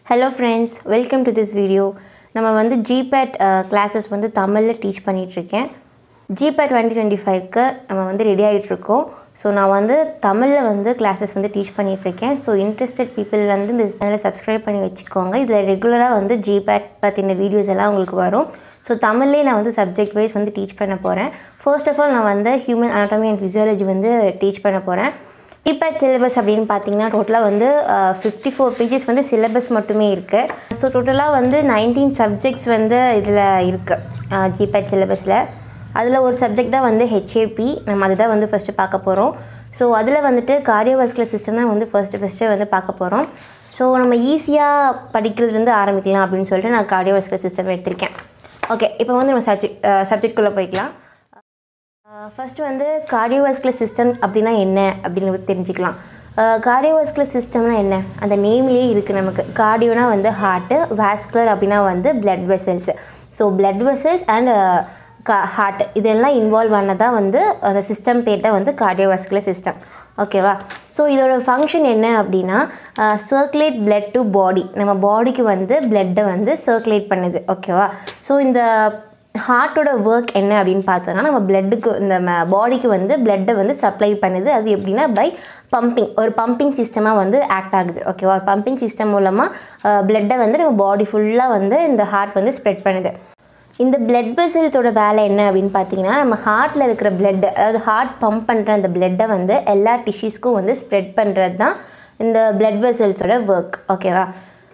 hello friends welcome to this video நம்ம வந்து GPAT classes வந்து தமிழில் டீச் பண்ணிகிட்ருக்கேன் ஜிபேட் டுவெண்ட்டி டுவெண்ட்டி ஃபைவ்க்கு நம்ம வந்து ரெடி ஆகிட்ருக்கோம் ஸோ நான் வந்து தமிழில் வந்து கிளாஸஸ் வந்து டீச் பண்ணிகிட்ருக்கேன் ஸோ இன்ட்ரெஸ்டட் பீப்புள் வந்து இந்த சேனலை சப்ஸ்கிரைப் பண்ணி வச்சுக்கோங்க இதில் ரெகுலராக வந்து ஜிபேட் பற்றின வீடியோஸ் எல்லாம் உங்களுக்கு வரும் ஸோ தமிழ்லேயே நான் வந்து சப்ஜெக்ட் வைஸ் வந்து டீச் பண்ண போகிறேன் ஃபர்ஸ்ட் ஆஃப் ஆல் நான் வந்து ஹியூமன் anatomy அண்ட் ஃபிசியாலஜி வந்து டீச் பண்ண போகிறேன் இபேட் சிலபஸ் அப்படின்னு பார்த்தீங்கன்னா டோட்டலாக வந்து ஃபிஃப்டி ஃபோர் பேஜஸ் வந்து சிலபஸ் மட்டுமே இருக்குது ஸோ டோட்டலாக வந்து நைன்டீன் சப்ஜெக்ட்ஸ் வந்து இதில் இருக்குது ஜிபேட் சிலபஸில் அதில் ஒரு சப்ஜெக்ட் தான் வந்து ஹெச்ஏபி நம்ம அதை தான் வந்து ஃபஸ்ட்டு பார்க்க போகிறோம் ஸோ அதில் வந்துட்டு கார்டியோவாஸ்குலர் சிஸ்டம் தான் வந்து ஃபஸ்ட்டு ஃபஸ்ட்டு வந்து பார்க்க போகிறோம் ஸோ நம்ம ஈஸியாக படிக்கிறதுலேருந்து ஆரம்பிக்கலாம் அப்படின்னு சொல்லிட்டு நான் கார்டியோவாஸ்குலர் சிஸ்டம் எடுத்திருக்கேன் ஓகே இப்போ வந்து நம்ம சப்ஜெக்ட் சப்ஜெக்ட்குள்ளே போய்க்கலாம் ஃபஸ்ட்டு வந்து கார்டியோவாஸ்குலர் சிஸ்டம் அப்படின்னா என்ன அப்படின்னு தெரிஞ்சுக்கலாம் கார்டியோவாஸ்குலர் சிஸ்டம்னா என்ன அந்த நேம்லேயே இருக்குது நமக்கு கார்டியோனா வந்து ஹார்ட்டு வாஸ்குலர் அப்படின்னா வந்து blood vessels so blood vessels and கா ஹார்ட் இதெல்லாம் இன்வால்வ் ஆனதான் வந்து அந்த சிஸ்டம் பேர் தான் வந்து கார்டியோவாஸ்குலர் சிஸ்டம் ஓகேவா ஸோ இதோட ஃபங்க்ஷன் என்ன அப்படின்னா சர்க்குலேட் பிளட் டு பாடி நம்ம பாடிக்கு வந்து பிளட்டை வந்து சர்க்குலேட் பண்ணுது ஓகேவா ஸோ இந்த ஹார்ட்டோட ஒர்க் என்ன அப்படின்னு பார்த்தோன்னா நம்ம பிளட்டுக்கு இந்த பாடிக்கு வந்து பிளட்டை வந்து சப்ளை பண்ணுது அது எப்படின்னா பை பம்பிங் ஒரு பம்பிங் சிஸ்டமாக வந்து ஆக்ட் ஆகுது ஓகேவா ஒரு பம்பிங் சிஸ்டம் மூலமாக பிளட்டை வந்து நம்ம பாடி ஃபுல்லாக வந்து இந்த ஹார்ட் வந்து ஸ்ப்ரெட் பண்ணுது இந்த பிளட் வெசல்ஸோட வேலை என்ன அப்படின்னு பார்த்தீங்கன்னா நம்ம ஹார்ட்டில் இருக்கிற பிளட் அதாவது ஹார்ட் பம்ப் பண்ணுற அந்த பிளட்டை வந்து எல்லா டிஷ்யூஸ்க்கும் வந்து ஸ்ப்ரெட் பண்ணுறது தான் இந்த பிளட் வெசல்ஸோட ஒர்க் ஓகேவா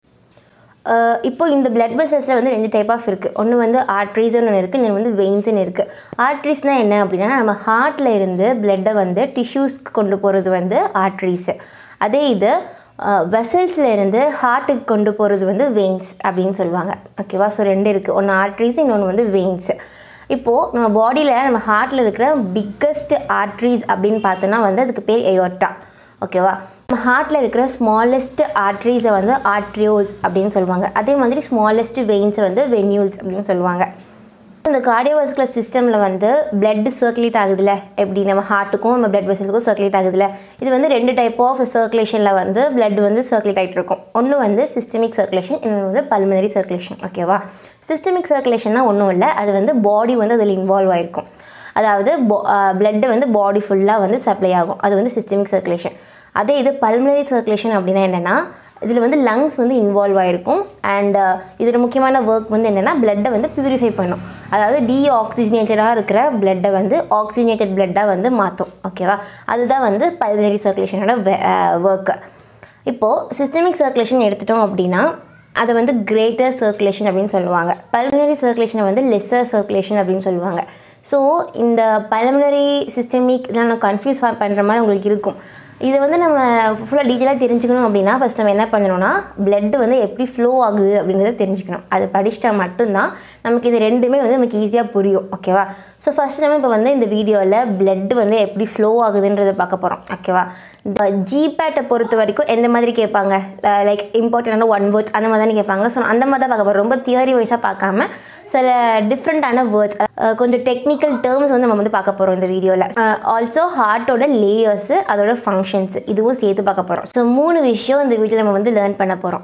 இப்போ இந்த பிளட் வெசல்ஸில் வந்து ரெண்டு டைப் ஆஃப் இருக்குது ஒன்று வந்து ஆர்ட்ரிஸ்னு ஒன்று இருக்குது இன்னொன்று வந்து வெயின்ஸ்னு இருக்குது ஆர்ட்ரிஸ்னால் என்ன அப்படின்னா நம்ம ஹார்ட்டில் இருந்து பிளட்டை வந்து டிஷ்யூஸ்க்கு கொண்டு போகிறது வந்து ஆர்ட்ரிஸு அதே இது வெசல்ஸில் இருந்து ஹார்ட்டுக்கு கொண்டு போகிறது வந்து வெயின்ஸ் அப்படின்னு சொல்லுவாங்க ஓகேவா ஸோ ரெண்டு இருக்குது ஒன்று ஆர்ட்ரிஸ் இன்னொன்று வந்து வெயின்ஸு இப்போது நம்ம பாடியில் நம்ம ஹார்ட்டில் இருக்கிற பிக்கஸ்ட் ஆர்ட்ரிஸ் அப்படின்னு பார்த்தோன்னா வந்து அதுக்கு பேர் எயோர்ட்டா ஓகேவா நம்ம ஹார்ட்டில் இருக்கிற ஸ்மாலஸ்ட் ஆர்ட்ரிஸை வந்து ஆர்ட்ரியோல்ஸ் அப்படின்னு சொல்லுவாங்க அதே மாதிரி ஸ்மாலஸ்ட் வெயின்ஸை வந்து வென்யூல்ஸ் அப்படின்னு சொல்லுவாங்க இந்த கார்டியோவாஸ்குலர் சிஸ்டமில் வந்து பிளட் சர்க்குலேட் ஆகுதுல்ல எப்படி நம்ம ஹார்ட்டுக்கும் நம்ம பிளட் வெசலுக்கும் சர்க்குலேட் ஆகுதுல்ல இது வந்து ரெண்டு டைப் ஆஃப் சர்க்குலேஷனில் வந்து பிளட் வந்து சர்க்குலேட் ஆகிட்டு இருக்கும் ஒன்று வந்து சிஸ்டமிக் சர்க்குலேஷன் இன்னொன்று வந்து பல்மனரி சர்க்குலேஷன் ஓகேவா சிஸ்டமிக் சர்க்குலேஷன்னா ஒன்றும் இல்லை அது வந்து பாடி வந்து அதில் இன்வால்வ் ஆகிருக்கும் அதாவது பிளட்டு வந்து பாடி ஃபுல்லாக வந்து சப்ளை ஆகும் அது வந்து சிஸ்டமிக் சர்க்குலேஷன் அதே இது பல்மனரி சர்க்குலேஷன் அப்படின்னா என்னென்னா இதில் வந்து லங்ஸ் வந்து இன்வால்வ் ஆகிருக்கும் அண்ட் இதோட முக்கியமான ஒர்க் வந்து என்னென்னா பிளட்டை வந்து ப்யூரிஃபை பண்ணும் அதாவது டீ ஆக்சிஜனேட்டடாக இருக்கிற பிளட்டை வந்து ஆக்சிஜனேட்டட் பிளட்டாக வந்து மாற்றும் ஓகேவா அதுதான் வந்து பல்மனரி சர்க்குலேஷனோட ஒர்க்கு இப்போது சிஸ்டமிக் சர்க்குலேஷன் எடுத்துட்டோம் அப்படின்னா அதை வந்து கிரேட்டர் சர்க்குலேஷன் அப்படின்னு சொல்லுவாங்க பல்மனரி சர்க்குலேஷனை வந்து லெஸ்ஸர் சர்க்குலேஷன் அப்படின்னு சொல்லுவாங்க ஸோ இந்த பல்மனரி சிஸ்டமிக் இதெல்லாம் நான் கன்ஃபியூஸ் பண்ணுற மாதிரி உங்களுக்கு இருக்கும் இதை வந்து நம்ம ஃபுல்லாக டீட்டெயிலாக தெரிஞ்சுக்கணும் அப்படின்னா ஃபஸ்ட் நம்ம என்ன பண்ணணும்னா பிளட் வந்து எப்படி ஃப்ளோ ஆகுது அப்படின்றத தெரிஞ்சுக்கணும் அது படிச்சிட்டா மட்டும்தான் நமக்கு இது ரெண்டுமே வந்து நமக்கு ஈஸியாக புரியும் ஓகேவா ஸோ ஃபஸ்ட் நம்ம இப்போ வந்து இந்த வீடியோவில் பிளட் வந்து எப்படி ஃப்ளோ ஆகுதுன்றதை பார்க்க போகிறோம் ஓகேவா ஜிபேட்டை பொறுத்த வரைக்கும் எந்த மாதிரி கேட்பாங்க லைக் இம்பார்ட்டண்டான ஒன் வேர்ட்ஸ் அந்த மாதிரி தான் கேட்பாங்க ஸோ அந்த மாதிரி தான் பார்க்க போகிறோம் ரொம்ப தியரி வைஸாக பார்க்காம சில டிஃப்ரெண்ட்டான வேர்ட்ஸ் கொஞ்சம் டெக்னிக்கல் டேர்ம்ஸ் வந்து நம்ம வந்து பார்க்க போகிறோம் இந்த வீடியோவில் ஆல்சோ ஹார்ட்டோட லேயர்ஸு அதோட ஃபங்க்ஷன்ஸ் இதுவும் சேர்த்து பார்க்க போகிறோம் ஸோ மூணு விஷயம் இந்த வீடியோவில் நம்ம வந்து லேர்ன் பண்ண போகிறோம்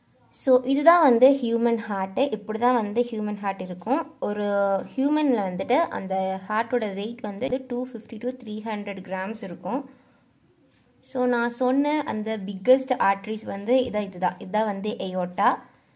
ஸோ இதுதான் வந்து ஹியூமன் ஹார்ட்டு இப்படி தான் வந்து ஹியூமன் ஹார்ட் இருக்கும் ஒரு ஹியூமனில் வந்துட்டு அந்த ஹார்ட்டோட வெயிட் வந்து two fifty to three hundred grams இருக்கும் ஸோ நான் சொன்ன அந்த பிக்கஸ்ட் ஆர்ட்ரிஸ் வந்து இதான் இதுதான் இதுதான் வந்து எயோட்டா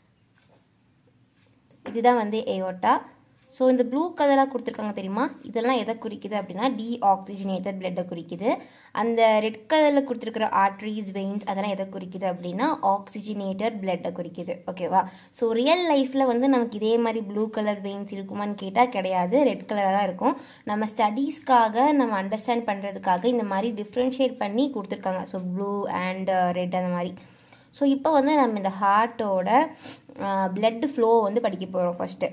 இதுதான் வந்து ஏயோட்டா ஸோ இந்த ப்ளூ கலராக கொடுத்துருக்காங்க தெரியுமா இதெல்லாம் எதை குறிக்குது அப்படின்னா டி ஆக்சிஜனேட்டட் பிளட்டை குறிக்குது அந்த ரெட் கலரில் கொடுத்துருக்கிற ஆர்ட்ரிஸ் வெயின்ஸ் அதெல்லாம் எதை குறிக்குது அப்படின்னா ஆக்சிஜனேட்டட் பிளட்டை குறிக்குது ஓகேவா ஸோ ரியல் லைஃப்பில் வந்து நமக்கு இதே மாதிரி ப்ளூ கலர் வெயின்ஸ் இருக்குமான்னு கேட்டால் கிடையாது ரெட் கலராக தான் இருக்கும் நம்ம ஸ்டடீஸ்க்காக நம்ம அண்டர்ஸ்டாண்ட் பண்ணுறதுக்காக இந்த மாதிரி டிஃப்ரென்ஷியேட் பண்ணி கொடுத்துருக்காங்க ஸோ ப்ளூ அண்ட் ரெட் அந்த மாதிரி ஸோ இப்போ வந்து நம்ம இந்த ஹார்ட்டோட பிளட் ஃப்ளோ வந்து படிக்க போகிறோம் ஃபஸ்ட்டு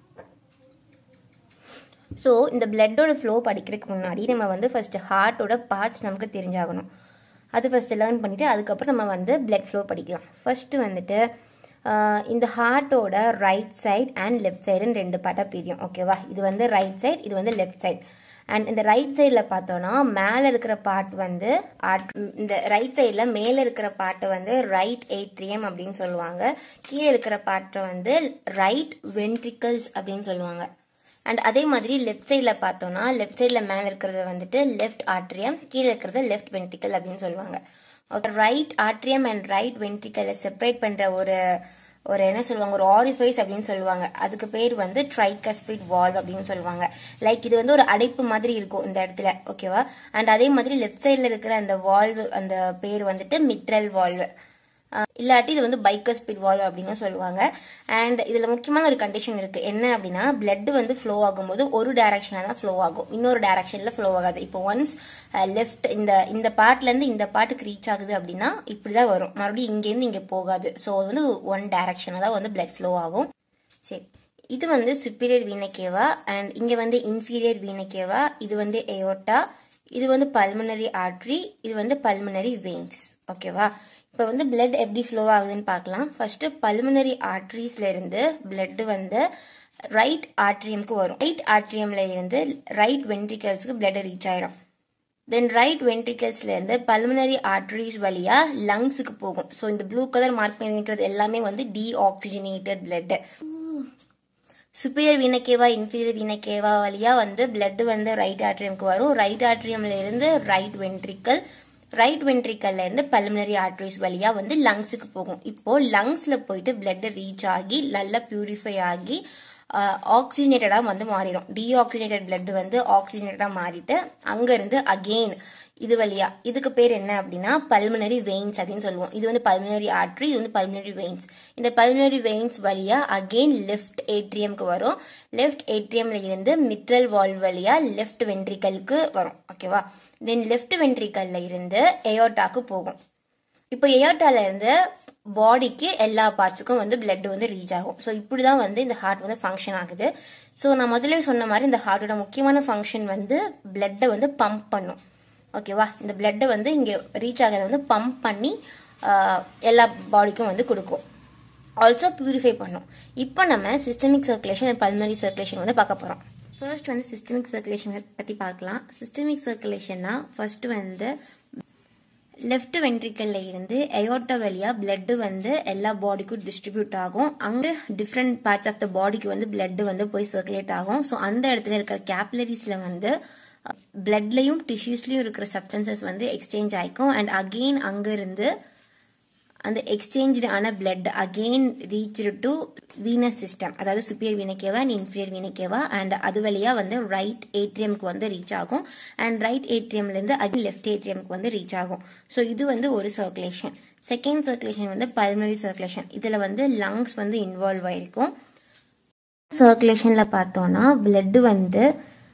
ஸோ இந்த பிளட்டோட ஃப்ளோ படிக்கிறதுக்கு முன்னாடி நம்ம வந்து ஃபஸ்ட்டு ஹார்ட்டோட பார்ட்ஸ் நமக்கு தெரிஞ்சாகணும் அது ஃபஸ்ட்டு லேர்ன் பண்ணிவிட்டு அதுக்கப்புறம் நம்ம வந்து பிளட் ஃப்ளோ படிக்கலாம் ஃபஸ்ட்டு வந்துட்டு இந்த ஹார்ட்டோட ரைட் சைட் அண்ட் லெஃப்ட் சைடுன்னு ரெண்டு பார்ட்டாக பிரியும் ஓகேவா இது வந்து ரைட் சைட் இது வந்து லெஃப்ட் சைட் அண்ட் இந்த ரைட் சைடில் பார்த்தோன்னா மேலே இருக்கிற பார்ட் வந்து இந்த ரைட் சைடில் மேலே இருக்கிற பார்ட்டை வந்து ரைட் ஏட்ரியம் அப்படின்னு சொல்லுவாங்க கீழே இருக்கிற பார்ட்டை வந்து ரைட் வென்ட்ரிக்கல்ஸ் அப்படின்னு சொல்லுவாங்க அண்ட் அதே மாதிரி லெஃப்ட் சைடில் பார்த்தோன்னா லெஃப்ட் சைடில் மேலே இருக்கிறது வந்துட்டு லெஃப்ட் ஆட்ரியம் கீழே இருக்கிறது லெஃப்ட் வென்ட்ரிக்கல் அப்படின்னு சொல்லுவாங்க ரைட் ஆட்ரியம் அண்ட் ரைட் வென்ட்ரிக்கலை செப்பரேட் பண்ணுற ஒரு ஒரு என்ன சொல்லுவாங்க ஒரு ஆரிஃபைஸ் அப்படின்னு சொல்லுவாங்க அதுக்கு பேர் வந்து ட்ரைகஸ்பிட் வால்வ் அப்படின்னு சொல்லுவாங்க லைக் இது வந்து ஒரு அடைப்பு மாதிரி இருக்கும் இந்த இடத்துல ஓகேவா அண்ட் அதே மாதிரி லெஃப்ட் சைடில் இருக்கிற அந்த வால்வு அந்த பேர் வந்துட்டு மிட்ரல் வால்வு இல்லாட்டி இது வந்து பைக்கர் ஸ்பீட் வால்வ் அப்படின்னு சொல்லுவாங்க அண்ட் இதில் முக்கியமான ஒரு கண்டிஷன் இருக்குது என்ன அப்படின்னா பிளட் வந்து ஃப்ளோ ஆகும்போது ஒரு டைரக்ஷனாக தான் ஃப்ளோ ஆகும் இன்னொரு டைரக்ஷனில் ஃப்ளோ ஆகாது இப்போ ஒன்ஸ் லெஃப்ட் இந்த இந்த பார்ட்லேருந்து இந்த பார்ட்டுக்கு ரீச் ஆகுது அப்படின்னா இப்படி தான் வரும் மறுபடியும் இங்கேருந்து இங்கே போகாது ஸோ வந்து ஒன் டைரக்ஷனாக தான் வந்து பிளட் ஃப்ளோ ஆகும் சரி இது வந்து சுப்பீரியர் வீனக்கேவா அண்ட் இங்கே வந்து இன்ஃபீரியர் வீனக்கேவா இது வந்து ஏயோட்டா இது வந்து பல்மனரி ஆர்ட்ரி இது வந்து பல்மனரி வெயின்ஸ் ஓகேவா இப்போ வந்து பிளட் எப்படி ஃப்ளோ ஆகுதுன்னு பார்க்கலாம் ஃபர்ஸ்ட் பல்மனரி ஆர்ட்ரிஸ்ல இருந்து பிளட் வந்து ரைட் ஆர்ட்ரியம்க்கு வரும் ரைட் ஆர்ட்ரியம்ல இருந்து ரைட் வென்ட்ரிகல்ஸ்க்கு பிளட் ரீச் ஆயிரும் தென் ரைட் வென்ட்ரிகல்ஸ்ல இருந்து பல்மனரி ஆர்டரிஸ் வழியா லங்ஸுக்கு போகும் ஸோ இந்த ப்ளூ கலர் மார்க் பண்ணிருக்கிறது எல்லாமே வந்து deoxygenated blood superior vena cava inferior vena cava வழியா வந்து பிளட் வந்து ரைட் ஆட்ரியம்க்கு வரும் ரைட் ஆட்ரியம்ல இருந்து ரைட் வென்ட்ரிக்கல் ரைட் வென்ட்ரிக்கல்ல இருந்து பல்மனரி ஆர்டரிஸ் வழியா வந்து லங்ஸுக்கு போகும் இப்போ லங்ஸ்ல போயிட்டு பிளட் ரீச் ஆகி நல்லா பியூரிஃபை ஆகி ஆக்சிஜனேட்டடாக வந்து மாறிடும் டீஆக்சிஜனேட்டட் பிளட் வந்து ஆக்சிஜனேட்டடாக மாறிட்டு அங்கேருந்து அகெயின் இது வழியா இதுக்கு பேர் என்ன அப்படின்னா பல்மனரி வெயின்ஸ் அப்படின்னு சொல்லுவோம் இது வந்து பல்மனரி ஆர்ட்ரி இது வந்து பல்மனரி வெயின்ஸ் இந்த பல்மனரி வெயின்ஸ் வழியா அகெயின் லெஃப்ட் ஏட்ரியம்க்கு வரும் லெஃப்ட் ஏட்ரியம்ல இருந்து மிட்ரல் வால்வ் வழியா லெஃப்ட் வென்ட்ரிக்கலுக்கு வரும் ஓகேவா தென் லெஃப்ட் வென்ட்ரிக்கல்ல இருந்து எயோட்டாக்கு போகும் இப்போ எயோட்டால இருந்து பாடிக்கு எல்லா பார்ட்ஸுக்கும் வந்து பிளட் வந்து ரீச் ஆகும் ஸோ இப்படி தான் வந்து இந்த ஹார்ட் வந்து ஃபங்க்ஷன் ஆகுது ஸோ நான் முதல்ல சொன்ன மாதிரி இந்த ஹார்ட்டோட முக்கியமான ஃபங்க்ஷன் வந்து பிளட்டை வந்து பம்ப் பண்ணும் ஓகேவா இந்த பிளட்டை வந்து இங்கே ரீச் ஆகிறத வந்து பம்ப் பண்ணி எல்லா பாடிக்கும் வந்து கொடுக்கும் ஆல்சோ பியூரிஃபை பண்ணும் இப்போ நம்ம systemic circulation and pulmonary circulation வந்து பார்க்க போகிறோம் ஃபர்ஸ்ட் வந்து சிஸ்டமிக் சர்க்குலேஷன் பற்றி பார்க்கலாம் சிஸ்டமிக் சர்க்குலேஷன்னா ஃபர்ஸ்ட் வந்து லெஃப்ட் வென்ட்ரிக்கல்ல இருந்து எயோட்டா வழியா பிளட் வந்து எல்லா பாடிக்கும் டிஸ்ட்ரிபியூட் ஆகும் அங்கே டிஃப்ரெண்ட் பார்ட்ஸ் ஆஃப் த பாடிக்கு வந்து பிளட் வந்து போய் சர்க்குலேட் ஆகும் ஸோ அந்த இடத்துல இருக்கிற கேப்லரிஸ்ல வந்து பிளட்லையும் டிஷ்யூஸ்லையும் இருக்கிற சப்டன்சஸ் வந்து எக்ஸ்சேஞ்ச் ஆகிக்கும் அண்ட் அகெயின் அங்கேருந்து அந்த எக்ஸ்சேஞ்சு ஆன blood again reach to venous system அதாவது superior vena cava and inferior vena cava and அது வழியாக வந்து ரைட் ஏட்ரியம்க்கு வந்து ரீச் ஆகும் அண்ட் ரைட் ஏட்ரியம்லேருந்து அகெயின் லெஃப்ட் ஏட்ரியம்க்கு வந்து ரீச் ஆகும் ஸோ இது வந்து ஒரு சர்க்குலேஷன் செகண்ட் சர்க்குலேஷன் வந்து பல்மரி சர்க்குலேஷன் இதில் வந்து லங்ஸ் வந்து இன்வால்வ் ஆயிருக்கும் சர்க்குலேஷனில் பார்த்தோன்னா பிளட்டு வந்து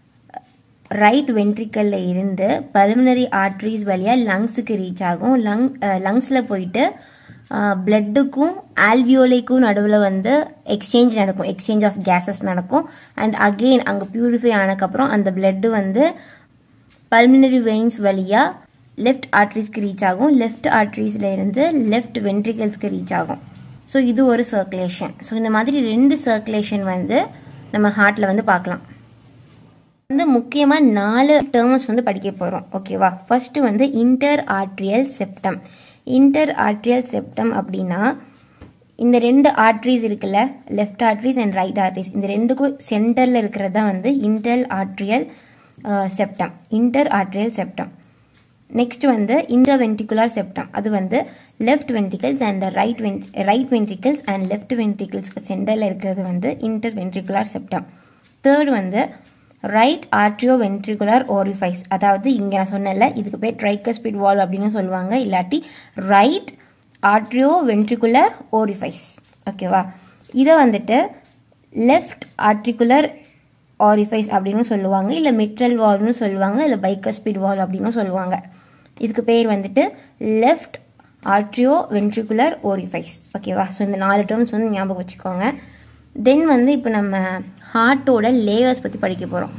ரைட் வென்ட்ரிக்கல்ல இருந்து பல்மனரி ஆர்ட்ரிஸ் வழியாக லங்ஸுக்கு ரீச் ஆகும் லங் லங்ஸில் போயிட்டு பிளட்டுக்கும் ஆல்வியோலைக்கும் நடுவில் வந்து எக்ஸ்சேஞ்ச் நடக்கும் எக்ஸ்சேஞ்ச் ஆஃப் கேஸஸ் நடக்கும் அண்ட் அகெயின் அங்கே பியூரிஃபை ஆனதுக்கப்புறம் அந்த பிளட்டு வந்து பல்மினரி வெயின்ஸ் வழியாக லெஃப்ட் ஆர்ட்ரிஸ்க்கு ரீச் ஆகும் லெஃப்ட் ஆர்ட்ரிஸில் இருந்து லெஃப்ட் வென்ட்ரிகல்ஸ்க்கு ரீச் ஆகும் ஸோ இது ஒரு சர்க்குலேஷன் ஸோ இந்த மாதிரி ரெண்டு சர்க்குலேஷன் வந்து நம்ம ஹார்ட்டில் வந்து பார்க்கலாம் வந்து முக்கியமாக நாலு டேர்ம்ஸ் வந்து படிக்க போகிறோம் ஓகேவா ஃபர்ஸ்ட் வந்து inter atrial septum inter atrial septum அப்படின்னா இந்த ரெண்டு ஆர்ட்ரிஸ் இருக்குல்ல left atria and right atria இந்த ரெண்டுக்கும் சென்டரில் இருக்கிறது தான் வந்து inter atrial septum inter atrial septum next வந்து இன்டர் வென்ட்ரிகுலர் செப்டம் அது வந்து left ventricles and right ven right ventricles and left வென்ட்ரிகல்ஸ்க்கு சென்டரில் இருக்கிறது வந்து இன்டர் வென்ட்ரிகுலர் செப்டம் தேர்ட் வந்து ரைட் ஆர்ட்ரியோ வென்ட்ரிகுலர் ஓரிஃபைஸ் அதாவது இங்கே நான் சொன்னேன்ல இதுக்கு பேர் ட்ரைக்கஸ்பிட் வால் அப்படின்னு சொல்லுவாங்க இல்லாட்டி ரைட் ஆர்ட்ரியோ வென்ட்ரிகுலர் ஓரிஃபைஸ் ஓகேவா இதை வந்துட்டு லெஃப்ட் ஆர்ட்ரிகுலர் ஆரிஃபைஸ் அப்படின்னு சொல்லுவாங்க இல்லை மிட்ரல் வால்னு சொல்லுவாங்க இல்லை பைக்கஸ்பிட் வால் அப்படின்னு சொல்லுவாங்க இதுக்கு பேர் வந்துட்டு லெஃப்ட் ஆர்ட்ரியோ வென்ட்ரிகுலர் ஓரிஃபைஸ் ஓகேவா ஸோ இந்த நாலு டேர்ம்ஸ் வந்து ஞாபகம் வச்சுக்கோங்க தென் வந்து இப்போ நம்ம ஹார்ட்டோட லேயர்ஸ் பற்றி படிக்க போகிறோம்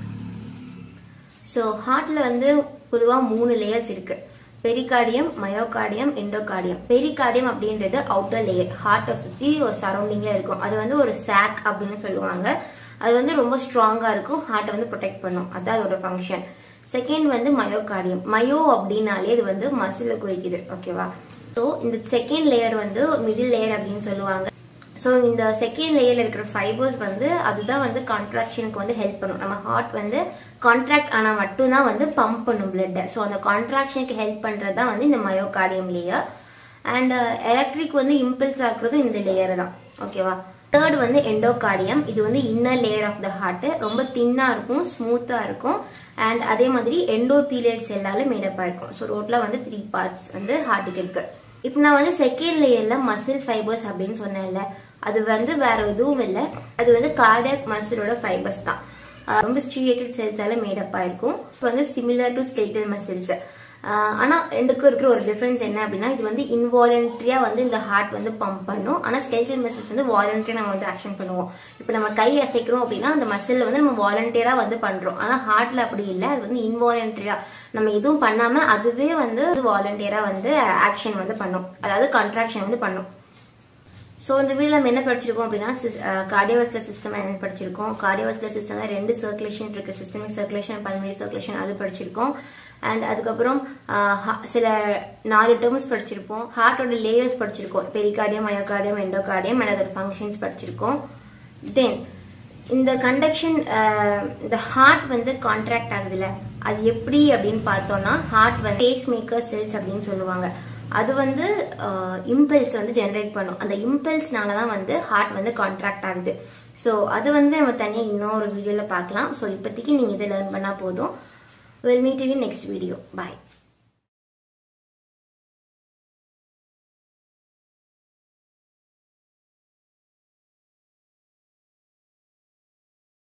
ஸோ ஹார்ட்டில் வந்து பொதுவாக மூணு லேயர்ஸ் இருக்கு பெரிகார்டியம் மயோகார்டியம் எண்டோகார்டியம் பெரிகார்டியம் அப்படின்றது அவுட்டர் லேயர் ஹார்ட்டை சுற்றி ஒரு சரௌண்டிங்கில் இருக்கும் அது வந்து ஒரு சாக் அப்படின்னு சொல்லுவாங்க அது வந்து ரொம்ப ஸ்ட்ராங்கா இருக்கும் ஹார்ட்டை வந்து ப்ரொடெக்ட் பண்ணும் அதான் அதோட ஃபங்க்ஷன் செகண்ட் வந்து மயோகார்டியம் மயோ அப்படின்னாலே இது வந்து மசில குறிக்குது ஓகேவா ஸோ இந்த செகண்ட் லேயர் வந்து மிடில் லேயர் அப்படின்னு சொல்லுவாங்க ஸோ இந்த செகண்ட் லேயர்ல இருக்கிற ஃபைபர்ஸ் வந்து அதுதான் வந்து கான்ட்ராக்ஷனுக்கு வந்து ஹெல்ப் பண்ணும் நம்ம ஹார்ட் வந்து கான்ட்ராக்ட் ஆனா மட்டும்தான் வந்து பம்ப் பண்ணும் பிளட் ஸோ அந்த கான்ட்ராக்ஷனுக்கு ஹெல்ப் பண்றது தான் வந்து இந்த மயோகார்டியம் லேயர் அண்ட் எலக்ட்ரிக் வந்து இம்பல்ஸ் ஆக்குறது இந்த லேயர் தான் ஓகேவா தேர்ட் வந்து எண்டோகார்டியம் இது வந்து inner layer of the heart ரொம்ப தின்னா இருக்கும் ஸ்மூத்தா இருக்கும் அண்ட் அதே மாதிரி எண்டோதீலியல் செல்லால மேடப்பா இருக்கும் ஸோ ரோட்ல வந்து த்ரீ பார்ட்ஸ் வந்து ஹார்ட்டுக்கு இருக்கு இப்போ நான் வந்து செகண்ட் லேயர்ல மசில் ஃபைபர்ஸ் அப்படின்னு சொன்னேன்ல அது வந்து வேற எதுவும் இல்லை அது வந்து கார்டியக் மசிலோட ஃபைபர்ஸ் தான் ஆஹ் ரொம்ப ஸ்ட்ரியேட்டட் செல்ஸால மேடப்பா இருக்கும் இப்போ வந்து சிமிலர் டு ஸ்கெலிட்டல் மசில்ஸ் ஆனா ரெண்டுக்கும் இருக்கிற ஒரு டிஃபரன்ஸ் என்ன அப்படின்னா இது வந்து இன்வாலண்டரியா வந்து இந்த ஹார்ட் வந்து பம்ப் பண்ணும் ஆனா ஸ்கெலிட்டல் மசில்ஸ் வந்து வாலண்டரியா நம்ம வந்து ஆக்ஷன் பண்ணுவோம் இப்போ நம்ம கை அசைக்கிறோம் அப்படின்னா அந்த மசில்ல வந்து நம்ம வாலண்டியரா வந்து பண்றோம் ஆனா ஹார்ட்ல அப்படி இல்லை அது வந்து இன்வாலண்டரியா நம்ம எதுவும் பண்ணாம அதுவே வந்து வாலண்டியரா வந்து ஆக்ஷன் வந்து பண்ணும் அதாவது கண்ட்ராக்ஷன் வந்து பண்ணும் ஸோ இந்த வீடியோ நம்ம என்ன படிச்சிருக்கோம் அப்படின்னா கார்டியோவஸ்லர் சிஸ்டம் என்ன படிச்சிருக்கோம் கார்டியோவஸ்லர் சிஸ்டம்ல ரெண்டு சர்க்குலேஷன் இருக்கு சிஸ்டமிக் சர்க்குலேஷன் பல்மரி சர்க்குலேஷன் அது படிச்சிருக்கோம் அண்ட் அதுக்கப்புறம் ஆஹ், ha- சில நாலு டேர்ம்ஸ் படிச்சிருப்போம் ஹார்ட்டோட லேயர்ஸ் படிச்சிருக்கோம் பெரிகார்டியம் மயோகார்டியம் எண்டோகார்டியம் அண்ட் அதோட ஃபங்க்ஷன்ஸ் படிச்சிருக்கோம் தென் இந்த கண்டக்ஷன் இந்த ஹார்ட் வந்து கான்ட்ராக்ட் ஆகுதுல்ல அது எப்படி அப்படின்னு பார்த்தோம்னா ஹார்ட் வந்து பேஸ் மேக்கர் செல்ஸ் அப்படின்னு சொல்லுவாங்க அது வந்து இம்பல்ஸ் வந்து ஜெனரேட் பண்ணும் அந்த இம்பல்ஸ்னால தான் வந்து ஹார்ட் வந்து கான்ட்ராக்ட் ஆகுது ஸோ அது வந்து நம்ம தனியாக இன்னொரு வீடியோவில் பார்க்கலாம் ஸோ இப்போதைக்கு நீங்கள் இதை லேர்ன் பண்ணால் போதும் will meet you next video bye